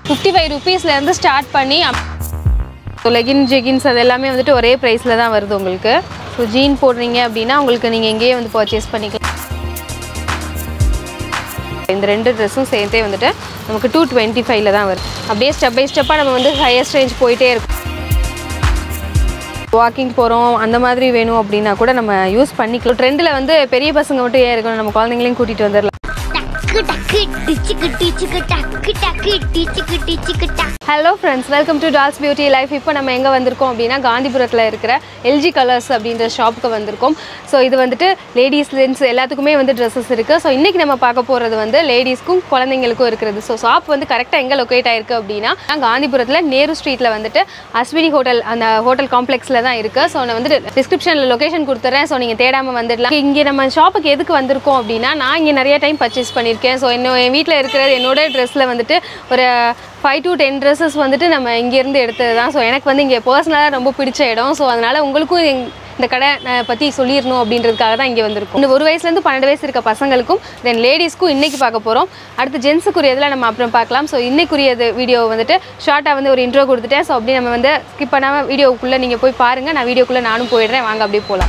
fifty five ருபீஸ்லேருந்து start பண்ணி so legging jeggings அது எல்லாமே வந்துட்டு ஒரே ப்ரைஸில் தான் வருது உங்களுக்கு ஸோ ஜீன் போடுறீங்க அப்படின்னா உங்களுக்கு நீங்கள் எங்கேயே வந்து பர்ச்சேஸ் பண்ணிக்கலாம் இந்த ரெண்டு ட்ரெஸ்ஸும் சேர்த்தே வந்துட்டு நமக்கு டூ டுவெண்ட்டி ஃபைவ்ல தான் வருது அப்படியே ஸ்டெப் பை ஸ்டெப்பாக நம்ம வந்து ஹையஸ்ட் ரேஞ்ச் போயிட்டே இருக்கும் வாக்கிங் போகிறோம் அந்த மாதிரி வேணும் அப்படின்னா கூட நம்ம யூஸ் பண்ணிக்கலாம் ட்ரெண்டில் வந்து பெரிய பசங்க மட்டும் ஏன் இருக்கணும் நம்ம குழந்தைங்களையும் கூட்டிகிட்டு வந்துடலாம் டக்கு டக்கு டிச்சுக்கு டிச்சுக்கு டக்கு டக்கு டிச்சுக்கு டிச்சுக்கு டக்கு hello friends welcome to dolls beauty life இப்போ நம்ம எங்கே வந்திருக்கோம் அப்படின்னா காந்திபுரத்தில் இருக்கிற எல்ஜி கலர்ஸ் அப்படின்ற ஷாப்புக்கு வந்திருக்கோம் ஸோ இது வந்துட்டு லேடிஸ் லென்ஸ் எல்லாத்துக்குமே வந்து ட்ரெஸ்ஸஸ் இருக்குது ஸோ இன்றைக்கி நம்ம பார்க்க போகிறது வந்து லேடிஸ்க்கும் குழந்தைங்களுக்கும் இருக்கிறது ஸோ ஷாப் வந்து கரெக்டாக எங்கே லொக்கேட் ஆயிருக்கு அப்படின்னா காந்திபுரத்தில் நேரு ஸ்ட்ரீட்டில் வந்துட்டு அஸ்வினி ஹோட்டல் அந்த ஹோட்டல் காம்ப்ளெக்ஸில் தான் இருக்குது ஸோ நான் வந்துட்டு டிஸ்கிரிப்ஷனில் லொகேஷன் கொடுத்துறேன் ஸோ நீங்கள் தேடாமல் வந்துடலாம் இங்கே நம்ம ஷாப்புக்கு எதுக்கு வந்திருக்கோம் அப்படின்னா நான் இங்கே நிறைய டைம் பர்ச்சேஸ் பண்ணியிருக்கேன் ஸோ இன்னும் என் வீட்டில் இருக்கிற என்னோட ட்ரெஸ்ஸில் வந்துட்டு ஒரு ஃபைவ் டு டென் ட்ரெஸ்ஸஸ் வந்துட்டு நம்ம இங்கேருந்து எடுத்தது தான் ஸோ எனக்கு வந்து இங்கே பர்சனலாக ரொம்ப பிடிச்ச இடம் ஸோ அதனால் உங்களுக்கும் எங்- இந்த கடை நான் பற்றி சொல்லிடணும் அப்படின்றதுக்காக தான் இங்கே வந்திருக்கோம் இந்த ஒரு வயசுலேருந்து பன்னெண்டு வயசு இருக்க பசங்களுக்கும் தென் லேடிஸ்க்கும் இன்றைக்கி பார்க்க போகிறோம் அடுத்து ஜென்ஸுக்குரியதில் நம்ம அப்புறம் பார்க்கலாம் ஸோ இன்னைக்குரியது வீடியோ வந்துட்டு ஷார்ட்டாக வந்து ஒரு இன்ட்ரோ கொடுத்துட்டேன் ஸோ அப்படியே நம்ம வந்து ஸ்கிப் பண்ணாமல் வீடியோக்குள்ளே நீங்கள் போய் பாருங்கள் நான் வீடியோக்குள்ளே நானும் போயிடுறேன் வாங்க அப்படியே போகலாம்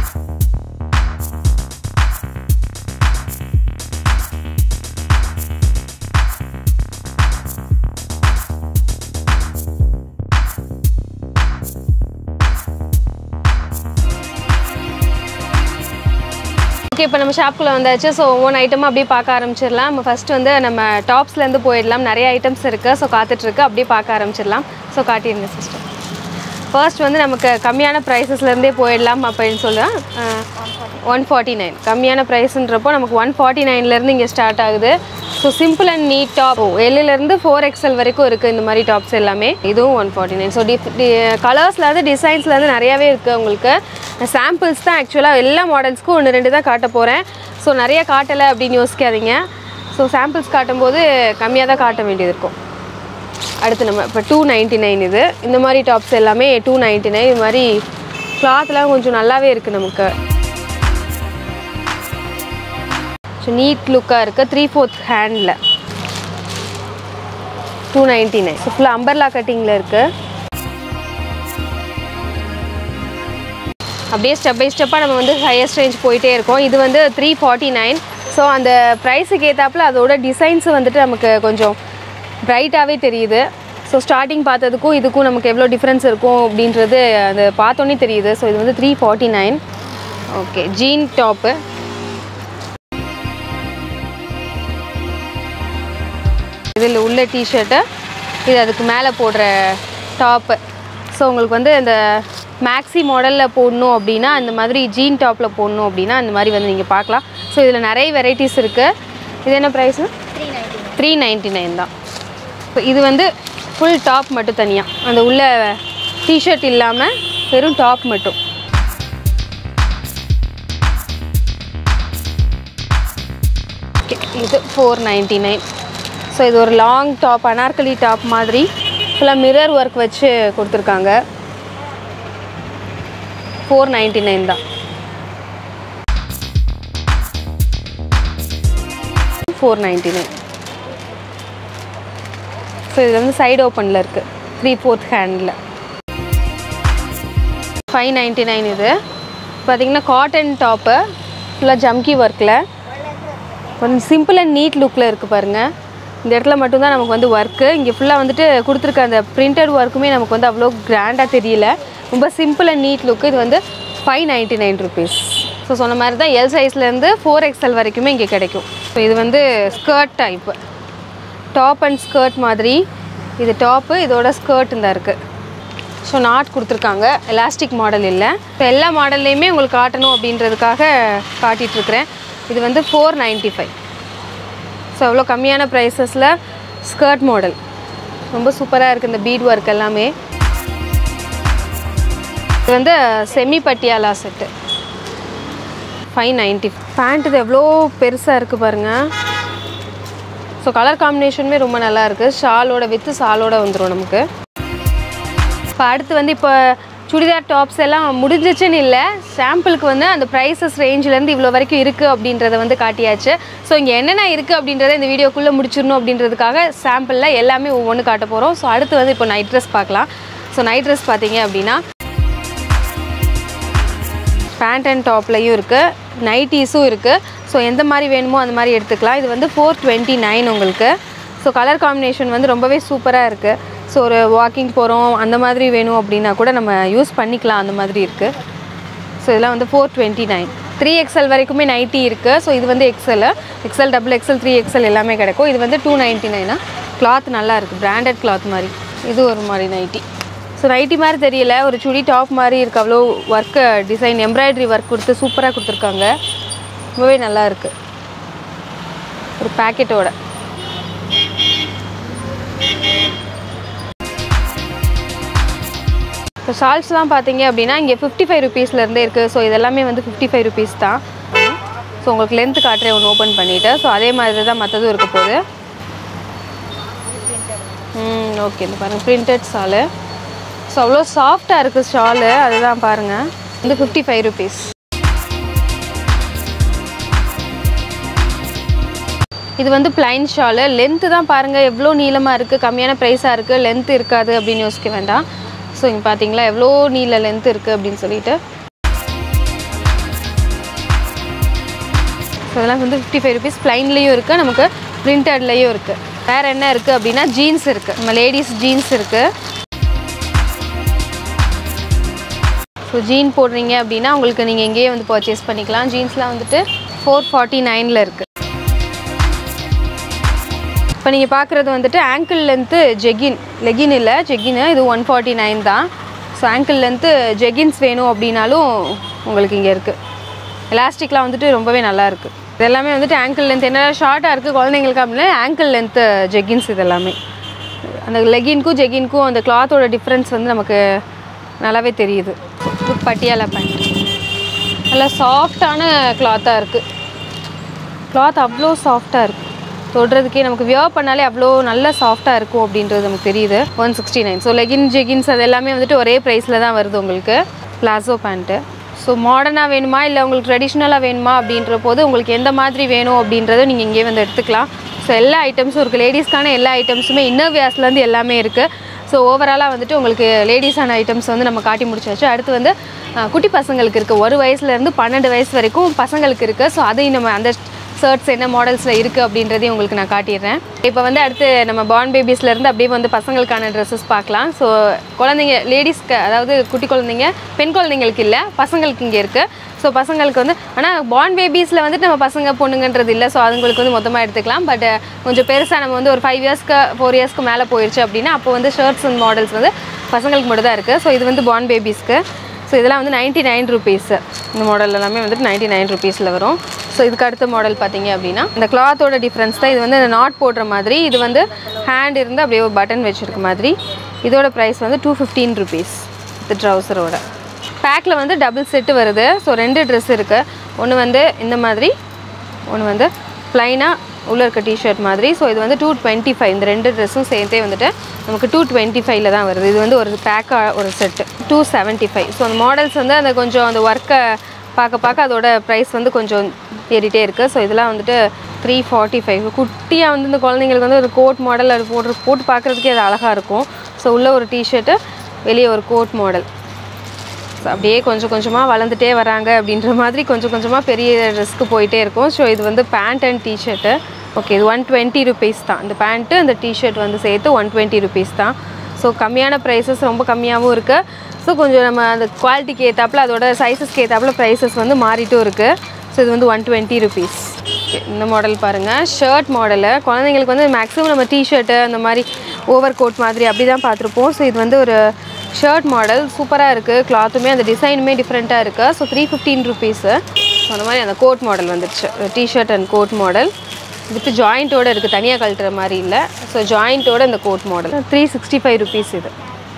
ஓகே இப்போ நம்ம ஷாப்புக்குள்ளே வந்தாச்சு ஸோ ஒவ்வொரு ஐட்டமாக அப்படியே பார்க்க ஆரம்பிச்சிடலாம் நம்ம ஃபஸ்ட்டு வந்து நம்ம டாப்ஸ்லேருந்து போயிடலாம் நிறைய ஐட்டம்ஸ் இருக்குது ஸோ காத்துட்ருக்கு அப்படியே பார்க்க ஆரம்பிச்சிடலாம் ஸோ காட்டிடுங்க சிஸ்டர் ஃபர்ஸ்ட் வந்து நமக்கு கம்மியான ப்ரைஸஸ்லேருந்தே போயிடலாம் அப்படின்னு சொல்லுவேன் ஒன் ஃபார்ட்டி நைன் கம்மியான ப்ரைஸ்ன்றப்போ நமக்கு ஒன் ஃபார்ட்டி நைன்லேருந்து இங்கே ஸ்டார்ட் ஆகுது so simple and neat top எல்லுலேருந்து ஃபோர் எக்ஸல் வரைக்கும் இருக்குது இந்த மாதிரி டாப்ஸ் எல்லாமே இதுவும் one forty nine so diff கலர்ஸ்லேருந்து டிசைன்ஸ்லேருந்து நிறையாவே இருக்குது உங்களுக்கு சாம்பிள்ஸ் தான் ஆக்சுவலாக எல்லா மாடல்ஸ்க்கும் ஒன்று ரெண்டு தான் காட்ட போகிறேன் ஸோ நிறைய காட்டலை அப்படின்னு யோசிக்காதீங்க ஸோ சாம்பிள்ஸ் காட்டும்போது கம்மியாக தான் காட்ட வேண்டியது இருக்கும் அடுத்து நம்ம இப்போ டூ நைன்ட்டி நைன் இது இந்த மாதிரி டாப்ஸ் எல்லாமே டூ நைன்ட்டி நைன் இது மாதிரி கிளாத்லாம் கொஞ்சம் நல்லாவே இருக்குது நமக்கு ஸோ நீட் லுக்காக இருக்குது three fourth handle two ninety nine so ஃபுல்லாக அம்பர்லா கட்டிங்கில் இருக்குது அப்படியே ஸ்டெப் பை ஸ்டெப்பாக நம்ம வந்து ஹையஸ்ட் ரேஞ்ச் போயிட்டே இருக்கோம் இது வந்து த்ரீ ஃபார்ட்டி நைன் ஸோ அந்த ப்ரைஸுக்கு ஏற்றாப்புல அதோட டிசைன்ஸ் வந்துட்டு நமக்கு கொஞ்சம் பிரைட்டாகவே தெரியுது ஸோ ஸ்டார்டிங் பார்த்ததுக்கும் இதுக்கும் நமக்கு எவ்வளோ டிஃப்ரென்ஸ் இருக்கும் அப்படின்றது அது பார்த்தோன்னே தெரியுது ஸோ இது வந்து three forty nine okay jean top இதில் உள்ள டிஷர்ட்டு இது அதுக்கு மேலே போடுற டாப்பு ஸோ உங்களுக்கு வந்து இந்த மேக்ஸி மாடலில் போடணும் அப்படின்னா அந்த மாதிரி ஜீன் டாப்பில் போடணும் அப்படின்னா அந்த மாதிரி வந்து நீங்கள் பார்க்கலாம் ஸோ இதில் நிறைய வெரைட்டிஸ் இருக்குது இது என்ன ப்ரைஸு த்ரீ நைன்ட்டி நைன் தான் இப்போ இது வந்து ஃபுல் டாப் மட்டும் தனியாக அந்த உள்ள டிஷர்ட் இல்லாமல் வெறும் டாப் மட்டும் Okay, இது ஃபோர் நைன்ட்டி நைன் ஸோ இது ஒரு லாங் டாப் அனார்கலி டாப் மாதிரி ஃபுல்லாக மிரர் ஒர்க் வச்சு கொடுத்துருக்காங்க ஃபோர் நைன்ட்டி நைன் தான் ஃபோர் நைன்ட்டி நைன் ஸோ இது வந்து சைடு ஓப்பனில் இருக்குது three fourth handle five ninety nine இது பார்த்தீங்கன்னா காட்டன் டாப்பு ஃபுல்லாக ஜம்கி ஒர்க்கில் கொஞ்சம் சிம்பிள் அண்ட் நீட் லுக்கில் இருக்குது பாருங்கள் இந்த இடத்துல மட்டும்தான் நமக்கு வந்து ஒர்க்கு இங்கே ஃபுல்லாக வந்துட்டு கொடுத்துருக்க அந்த பிரிண்டட் ஒர்க்குமே நமக்கு வந்து அவ்வளோ கிராண்டாக தெரியல ரொம்ப சிம்பிள் அண்ட் நீட் லுக்கு இது வந்து five ninety nine rupees so சொன்ன மாதிரி தான் எல் சைஸ்லேருந்து ஃபோர் எக்ஸ்எல் வரைக்குமே இங்கே கிடைக்கும் ஸோ இது வந்து skirt type top and skirt மாதிரி இது டாப்பு இதோட ஸ்கர்ட் இந்த இருக்குது ஸோ நாட் கொடுத்துருக்காங்க எலாஸ்டிக் மாடல் இல்லை இப்போ எல்லா மாடல்லையுமே உங்களுக்கு காட்டணும் அப்படின்றதுக்காக காட்டிகிட்ருக்கிறேன் இது வந்து ஃபோர் நைன்ட்டி ஃபைவ் ஸோ அவ்வளோ கம்மியான ப்ரைஸஸில் ஸ்கர்ட் மாடல் ரொம்ப சூப்பராக இருக்குது இந்த பீட் ஒர்க் எல்லாமே இது வந்து semi Patiala set five ninety pant இது எவ்வளோ பெருசாக இருக்குது பாருங்கள் ஸோ கலர் காம்பினேஷனுமே ரொம்ப நல்லா இருக்குது ஷாலோட வித்து ஷாலோட வந்துடும் நமக்கு இப்போ அடுத்து வந்து இப்போ சுடிதார் டாப்ஸ் எல்லாம் முடிஞ்சிச்சுன்னு இல்லை சாம்பிளுக்கு வந்து அந்த ப்ரைஸஸ் ரேஞ்சிலேருந்து இவ்வளோ வரைக்கும் இருக்குது அப்படின்றத வந்து காட்டியாச்சு ஸோ இங்கே என்னென்ன இருக்குது அப்படின்றத இந்த வீடியோக்குள்ளே முடிச்சிடணும் அப்படின்றதுக்காக சாம்பிளில் எல்லாமே ஒவ்வொன்று காட்ட போகிறோம் ஸோ அடுத்து வந்து இப்போ நைட் ட்ரெஸ் பார்க்கலாம் ஸோ நைட் ட்ரெஸ் பார்த்தீங்க அப்படின்னா பேண்ட் அண்ட் டாப்லையும் இருக்குது நைட்டீஸும் இருக்குது ஸோ எந்த மாதிரி வேணுமோ அந்த மாதிரி எடுத்துக்கலாம் இது வந்து ஃபோர் டுவெண்ட்டி நைன் உங்களுக்கு ஸோ கலர் காம்பினேஷன் வந்து ரொம்பவே சூப்பராக இருக்குது ஸோ ஒரு வாக்கிங் போகிறோம் அந்த மாதிரி வேணும் அப்படின்னா கூட நம்ம யூஸ் பண்ணிக்கலாம் அந்த மாதிரி இருக்குது ஸோ இதெல்லாம் வந்து four twenty nine three XL வரைக்குமே நைட்டி இருக்குது ஸோ இது வந்து XL XL double XL three XL எல்லாமே கிடைக்கும் இது வந்து டூ நைன்ட்டி நைனா கிளாத் நல்லா இருக்குது பிராண்டட் கிளாத் மாதிரி இது ஒரு மாதிரி நைட்டி ஸோ நைட்டி மாதிரி தெரியல ஒரு சுடி டாப் மாதிரி இருக்குது அவ்வளோ ஒர்க்கு டிசைன் எம்ப்ராய்டரி ஒர்க் கொடுத்து சூப்பராக கொடுத்துருக்காங்க ரொம்பவே நல்லா இருக்குது ஒரு பேக்கெட்டோட இப்போ ஷால்ஸ்லாம் பார்த்தீங்க அப்படின்னா இங்கே ஃபிஃப்டி ஃபைவ் ருபீஸ்லேருந்தே இருக்குது ஸோ இதெல்லாமே வந்து ஃபிஃப்டி ஃபைவ் ருபீஸ் தான் ஸோ உங்களுக்கு லென்த் காட்டுறேன் ஒன்று ஓப்பன் பண்ணிவிட்டு ஸோ அதே மாதிரி தான் மற்றதும் இருக்க போகுது ம் ஓகே இந்த பாருங்கள் பிரிண்டட் ஷாலு ஸோ அவ்வளோ சாஃப்டாக இருக்குது ஷாலு அதுதான் பாருங்கள் வந்து ஃபிஃப்டி ஃபைவ் ருபீஸ் இது வந்து பிளைன் ஷாலு லென்த்து தான் பாருங்கள் எவ்வளோ நீளமாக இருக்குது கம்மியான ப்ரைஸாக இருக்குது லென்த் இருக்காது அப்படின்னு யோசிக்க வேண்டாம் ஸோ இங்கே பார்த்தீங்களா எவ்வளோ நீள லென்த் இருக்குது அப்படின்னு சொல்லிட்டு ஸோ இதெல்லாம் வந்து ஃபிஃப்டி ஃபைவ் ருபீஸ் ப்ளைன்லேயும் இருக்குது நமக்கு பிரிண்டட்லேயும் இருக்குது வேறு என்ன இருக்குது அப்படின்னா ஜீன்ஸ் இருக்குது நம்ம லேடிஸ் ஜீன்ஸ் இருக்குது ஸோ ஜீன் போடுறீங்க அப்படின்னா உங்களுக்கு நீங்கள் இங்கேயே வந்து பர்ச்சேஸ் பண்ணிக்கலாம் ஜீன்ஸ்லாம் வந்துட்டு ஃபோர் ஃபார்ட்டி நைனில் இருக்குது இப்போ நீங்கள் பார்க்குறது வந்துட்டு ஆங்கிள் லென்த்து ஜெகின் லெகின் இல்லை ஜெகின் இது ஒன் ஃபார்ட்டி நைன் தான் ஸோ ஆங்கிள் லென்த்து ஜெகின்ஸ் வேணும் அப்படின்னாலும் உங்களுக்கு இங்கே இருக்குது எலாஸ்டிக்லாம் வந்துட்டு ரொம்பவே நல்லா இருக்குது இது எல்லாமே வந்துட்டு ஆங்கிள் லென்த் என்ன ஷார்ட்டாக இருக்குது குழந்தைங்களுக்கு அப்படின்னா ஆங்கிள் லென்த்து ஜெகின்ஸ் இது எல்லாமே அந்த லெகின்க்கும் ஜெகின்க்கும் அந்த கிளாத்தோட டிஃப்ரென்ஸ் வந்து நமக்கு நல்லாவே தெரியுது இது பட்டியாலா பேண்ட் நல்லா சாஃப்டான கிளாத்தாக இருக்குது கிளாத் அவ்வளோ சாஃப்டாக இருக்குது தொடுறதுக்கே நமக்கு வியர் பண்ணாலே அவ்வளோ நல்ல சாஃப்டாக இருக்கும் அப்படின்றது நமக்கு தெரியுது one sixty nine so legging jeggings அது எல்லாமே வந்துட்டு ஒரே ப்ரைஸில் தான் வருது உங்களுக்கு பிளாசோ பேண்ட்டு ஸோ மாடர்னாக வேணுமா இல்லை உங்களுக்கு ட்ரெடிஷ்னலாக வேணுமா அப்படின்ற போது உங்களுக்கு எந்த மாதிரி வேணும் அப்படின்றத நீங்கள் இங்கே வந்து எடுத்துக்கலாம் ஸோ எல்லா ஐட்டம்ஸும் இருக்குது லேடிஸ்க்கான எல்லா ஐட்டம்ஸுமே இன்னர் வியாஸ்லேருந்து எல்லாமே இருக்குது ஸோ ஓவராலாக வந்துட்டு உங்களுக்கு லேடிஸான ஐட்டம்ஸ் வந்து நம்ம காட்டி முடிச்சாச்சு அடுத்து வந்து அஹ், குட்டி பசங்களுக்கு இருக்குது ஒரு வயசுலேருந்து பன்னெண்டு வயசு வரைக்கும் பசங்களுக்கு இருக்குது ஸோ அதையும் நம்ம அந்த ஷர்ட்ஸ் என்ன மாடல்ஸில் இருக்குது அப்படின்றதையும் உங்களுக்கு நான் காட்டிடுறேன் இப்போ வந்து அடுத்து நம்ம பார்ன் பேபிஸ்லேருந்து அப்படியே வந்து பசங்களுக்கான ட்ரெஸ்ஸஸ் பார்க்கலாம் ஸோ குழந்தைங்க லேடிஸ்க்கு அதாவது குட்டி குழந்தைங்க பெண் குழந்தைங்களுக்கு இல்லை பசங்களுக்கு இங்கே இருக்குது ஸோ பசங்களுக்கு வந்து ஆனால் பார்ன் பேபிஸில் வந்துட்டு நம்ம பசங்க பொண்ணுங்கன்றது இல்லை ஸோ அதுங்களுக்கு வந்து மொத்தமாக எடுத்துக்கலாம் பட் கொஞ்சம் பெருசாக நம்ம வந்து ஒரு ஃபைவ் இயர்ஸ்க்கு ஃபோர் இயர்ஸ்க்கு மேலே போயிடுச்சு அப்படின்னா அப்போ வந்து ஷர்ட்ஸ் அண்ட் மாடல்ஸ் வந்து பசங்களுக்கு மட்டும் தான் இருக்குது ஸோ இது வந்து பார்ன் பேபிஸ்க்கு ஸோ இதெல்லாம் வந்து நைன்ட்டி நைன் ருபீஸ் இந்த மாடல் எல்லாமே வந்துட்டு நைன்ட்டி நைன் ருபீஸில் வரும் ஸோ இதுக்கு அடுத்த மாடல் பார்த்தீங்க அப்படின்னா இந்த கிளாத்தோட டிஃப்ரென்ஸ் தான் இது வந்து இந்த நாட் போடுற மாதிரி இது வந்து ஹேண்ட் இருந்து அப்படியே ஒரு பட்டன் வச்சிருக்க மாதிரி இதோட ப்ரைஸ் வந்து டூ ஃபிஃப்டீன் ருபீஸ் இந்த ட்ரௌசரோட பேக்கில் வந்து டபுள் செட்டு வருது ஸோ ரெண்டு ட்ரெஸ் இருக்குது ஒன்று வந்து இந்த மாதிரி ஒன்று வந்து ப்ளைனாக உள்ளே இருக்க டிஷர்ட் மாதிரி ஸோ இது வந்து டூ டுவெண்ட்டி ஃபைவ் இந்த ரெண்டு ட்ரெஸ்ஸும் சேர்த்தே வந்துட்டு நமக்கு டூ டுவெண்ட்டி ஃபைவ்ல தான் வருது இது வந்து ஒரு பேக்காக ஒரு set two seventy five so அந்த மாடல்ஸ் வந்து அந்த கொஞ்சம் அந்த ஒர்க்கை பார்க்க பார்க்க அதோட ப்ரைஸ் வந்து கொஞ்சம் ஏறிட்டே இருக்குது ஸோ இதெல்லாம் வந்துட்டு த்ரீ ஃபார்ட்டி ஃபைவ் குட்டியாக வந்து இந்த குழந்தைங்களுக்கு வந்து ஒரு கோட் மாடல் அது போட்டு போட்டு பார்க்குறதுக்கே அது அழகாக இருக்கும் ஸோ உள்ள ஒரு டிஷர்ட்டு வெளியே ஒரு கோட் மாடல் ஸோ அப்படியே கொஞ்சம் கொஞ்சமாக வளர்ந்துட்டே வராங்க அப்படின்ற மாதிரி கொஞ்சம் கொஞ்சமாக பெரிய ரிஸ்க்கு போயிட்டே இருக்கும் ஸோ இது வந்து பேண்ட் அண்ட் டிஷர்ட்டு ஓகே இது ஒன் டுவெண்ட்டி ருபீஸ் தான் இந்த பேண்ட்டு இந்த டிஷர்ட் வந்து சேர்த்து ஒன் டுவெண்ட்டி ருபீஸ் தான் ஸோ கம்மியான ப்ரைஸஸ் ரொம்ப கம்மியாகவும் இருக்குது ஸோ கொஞ்சம் நம்ம அந்த குவாலிட்டிக்கு ஏற்றாப்புல அதோட சைஸஸ்க்கு ஏற்றாப்புல ப்ரைஸஸ் வந்து மாறிட்டும் இருக்குது ஸோ இது வந்து ஒன் டுவெண்ட்டி ருபீஸ் இந்த மாடல் பாருங்கள் ஷர்ட் மாடலு குழந்தைங்களுக்கு வந்து மேக்ஸிமம் நம்ம டிஷர்ட்டு அந்த மாதிரி ஓவர் கோட் மாதிரி அப்படி தான் பார்த்துருப்போம் ஸோ இது வந்து ஒரு ஷர்ட் மாடல் சூப்பராக இருக்குது கிளாத்துமே அந்த டிசைனுமே டிஃப்ரெண்ட்டாக இருக்குது so three fifteen rupees so அந்த மாதிரி அந்த கோட் மாடல் வந்துடுச்சு T shirt and coat model with ஜாயிண்ட்டோட இருக்குது தனியாக கழட்டுற மாதிரி இல்லை ஸோ ஜாயிண்ட்டோட இந்த coat model three sixty five rupees இது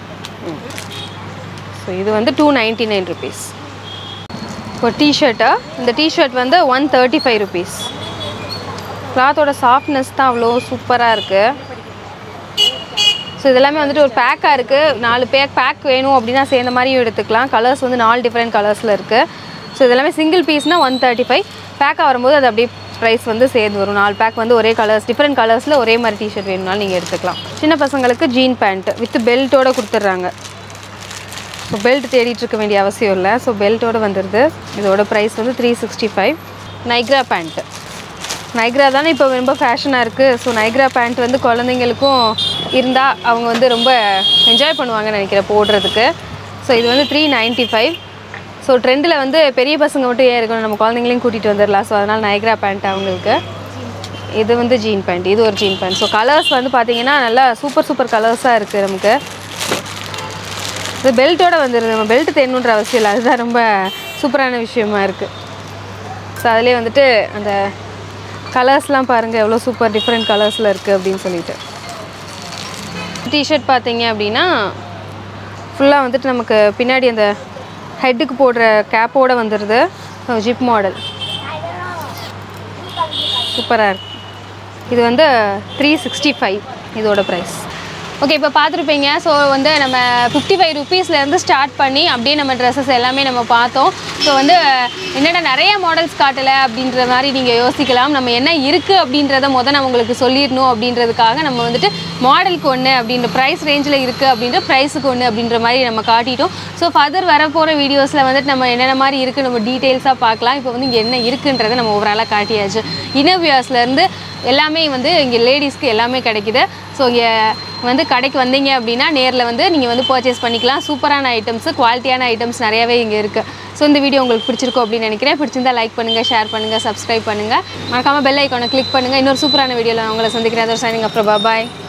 ஸோ இது வந்து டூ நைன்ட்டி நைன் ருபீஸ் இப்போ டிஷர்ட்டு இந்த டிஷர்ட் வந்து ஒன் தேர்ட்டி ஃபைவ் ருபீஸ் கிளாத்தோட சாஃப்ட்னஸ் தான் அவ்வளோ சூப்பராக இருக்குது ஸோ இதெல்லாமே வந்துட்டு ஒரு பேக்காக இருக்குது நாலு பேக் பேக் வேணும் அப்படின்னா சேர்ந்த மாதிரியும் எடுத்துக்கலாம் கலர்ஸ் வந்து நாலு டிஃப்ரெண்ட் கலர்ஸில் இருக்குது ஸோ இதெல்லாமே சிங்கிள் பீஸ்னால் ஒன் தேர்ட்டி ஃபைவ் பேக்காக வரும்போது அது அப்படியே ப்ரைஸ் வந்து சேர்ந்து வரும் நாலு பேக் வந்து ஒரே கலர்ஸ் டிஃப்ரெண்ட் கலர்ஸில் ஒரே மாதிரி டிஷர்ட் வேணும்னாலும் நீங்கள் எடுத்துக்கலாம் சின்ன பசங்களுக்கு ஜீன் பேண்ட் வித் பெல்ட்டோட கொடுத்துட்றாங்க ஸோ பெல்ட் தேடிட்டு இருக்க வேண்டிய அவசியம் இல்லை ஸோ பெல்ட்டோட வந்துடுது இதோட ப்ரைஸ் வந்து த்ரீ சிக்ஸ்டி ஃபைவ் நைக்ரா பேண்ட்டு நைக்ரா தானே இப்போ ரொம்ப ஃபேஷனாக இருக்குது ஸோ நைக்ரா பேண்ட் வந்து குழந்தைங்களுக்கும் இருந்தால் அவங்க வந்து ரொம்ப என்ஜாய் பண்ணுவாங்கன்னு நினைக்கிறேன் போடுறதுக்கு ஸோ இது வந்து த்ரீ நைன்ட்டி ஃபைவ் ஸோ ட்ரெண்டில் வந்து பெரிய பசங்க மட்டும் ஏன் இருக்கணும் நம்ம குழந்தைங்களையும் கூட்டிகிட்டு வந்துடலாம் ஸோ அதனால் நைக்ரா பேண்ட் அவங்களுக்கு இது வந்து ஜீன் பேண்ட் இது ஒரு ஜீன் பேண்ட் ஸோ கலர்ஸ் வந்து பார்த்தீங்கன்னா நல்லா சூப்பர் சூப்பர் கலர்ஸாக இருக்குது நமக்கு இது பெல்ட்டோட வந்துடுது நம்ம பெல்ட் தெரியணுன்ற அவசியம் இல்லை அதுதான் ரொம்ப சூப்பரான விஷயமா இருக்குது ஸோ அதிலே வந்துட்டு அந்த கலர்ஸ்லாம் பாருங்கள் எவ்வளோ சூப்பர் டிஃப்ரெண்ட் கலர்ஸில் இருக்குது அப்படின்னு சொல்லிட்டு டிஷர்ட் பார்த்தீங்க அப்படின்னா ஃபுல்லாக வந்துட்டு நமக்கு பின்னாடி அந்த ஹெட்டுக்கு போடுற கேப்போட வந்துடுது ஜிப் மாடல் சூப்பராக இருக்கு இது வந்து த்ரீ சிக்ஸ்டி ஃபைவ் இதோட ப்ரைஸ் ஓகே இப்போ பார்த்துருப்பீங்க ஸோ வந்து நம்ம ஃபிஃப்டி ஃபைவ் ருபீஸ்லேருந்து ஸ்டார்ட் பண்ணி அப்படியே நம்ம ட்ரெஸ்ஸஸ் எல்லாமே நம்ம பார்த்தோம் ஸோ வந்து என்னடா நிறைய மாடல்ஸ் காட்டலை அப்படின்ற மாதிரி நீங்கள் யோசிக்கலாம் நம்ம என்ன இருக்குது அப்படின்றத முத நான் உங்களுக்கு சொல்லிடணும் அப்படின்றதுக்காக நம்ம வந்துட்டு மாடலுக்கு ஒன்று அப்படின்ற ப்ரைஸ் ரேஞ்சில் இருக்குது அப்படின்ற ப்ரைஸுக்கு ஒன்று அப்படின்ற மாதிரி நம்ம காட்டிட்டோம் ஸோ ஃபர்தர் வரப்போகிற வீடியோஸில் வந்துட்டு நம்ம என்னென்ன மாதிரி இருக்குது நம்ம டீட்டெயில்ஸாக பார்க்கலாம் இப்போ வந்து இங்கே என்ன இருக்குன்றதை நம்ம ஓவராலாக காட்டியாச்சு இன்னர்வியர்ஸ்லேருந்து எல்லாமே வந்து இங்கே லேடிஸ்க்கு எல்லாமே கிடைக்குது ஸோ இங்கே வந்து கடைக்கு வந்தீங்க அப்படின்னா நேரில் வந்து நீங்கள் வந்து பர்ச்சேஸ் பண்ணிக்கலாம் சூப்பரான ஐட்டம்ஸு குவாலிட்டியான ஐட்டம்ஸ் நிறையவே இங்கே இருக்குது ஸோ இந்த வீடியோ உங்களுக்கு பிடிச்சிருக்கும் அப்படின்னு நினைக்கிறேன் பிடிச்சிருந்தா லைக் பண்ணுங்கள் ஷேர் பண்ணுங்கள் சப்ஸ்கிரைப் பண்ணுங்கள் மறக்காமல் பெல் ஐக்கானை கிளிக் பண்ணுங்கள் இன்னொரு சூப்பரான வீடியோவில் நான் உங்களை சந்திக்கிறேன் அதோட சைனிங் அப்புறம் பாய்